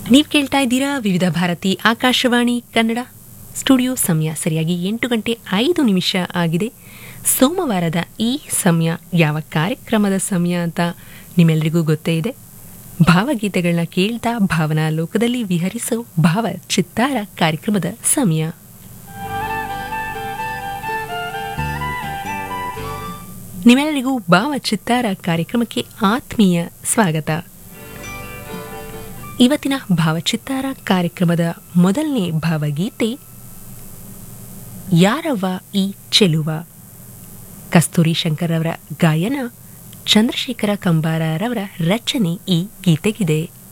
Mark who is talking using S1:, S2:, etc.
S1: ನೀವು ಕೇಳ್ತಾ ಇದ್ದೀರಾ ವಿವಿಧ ಭಾರತಿ ಆಕಾಶವಾಣಿ ಕನ್ನಡ ಸ್ಟುಡಿಯೋ ಸಮಯ ಸರಿಯಾಗಿ ಎಂಟು ಗಂಟೆ ಐದು ನಿಮಿಷ ಆಗಿದೆ ಸೋಮವಾರದ ಈ ಸಮಯ ಯಾವ ಕಾರ್ಯಕ್ರಮದ ಸಮಯ ಅಂತ ನಿಮ್ಮೆಲ್ಲರಿಗೂ ಗೊತ್ತೇ ಇದೆ ಭಾವಗೀತೆಗಳನ್ನ ಕೇಳ್ತಾ ಭಾವನಾ ಲೋಕದಲ್ಲಿ ವಿಹರಿಸೋ ಭಾವ ಚಿತ್ತಾರ ಕಾರ್ಯಕ್ರಮದ ಸಮಯ ನಿಮ್ಮೆಲ್ಲರಿಗೂ ಭಾವ ಚಿತ್ತಾರ ಕಾರ್ಯಕ್ರಮಕ್ಕೆ ಆತ್ಮೀಯ ಸ್ವಾಗತ ಇವತ್ತಿನ ಭಾವಚಿತ್ತಾರ ಕಾರ್ಯಕ್ರಮದ ಮೊದಲನೇ ಭಾವಗೀತೆ ಯಾರವ್ವ ಈ ಚೆಲುವ ಕಸ್ತೂರಿ ಶಂಕರ್ ಅವರ ಗಾಯನ ಚಂದ್ರಶೇಖರ ಕಂಬಾರರವರ ರಚನೆ ಈ ಗೀತೆಗಿದೆ